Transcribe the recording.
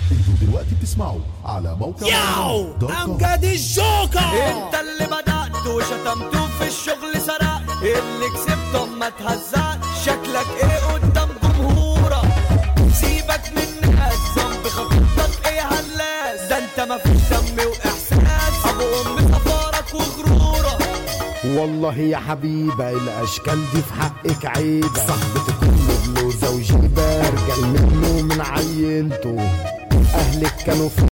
انتوا دلوقتي بتسمعوا على موقع ياو دوت كوم. امجد الجوكر انت اللي بدأت وشتمته في الشغل سرقت اللي كسبته ما تهزقت شكلك ايه قدام جمهورك سيبك من ناس ذنب خطيبتك ايه هلاس ده انت ما فيش دم واحساس ابو ام سفارك وغرورك والله يا حبيبة الأشكال دي في حقك عيبة صاحبتي كله بلوزة وجيبة رجال منه من عينته أهلك كانوا في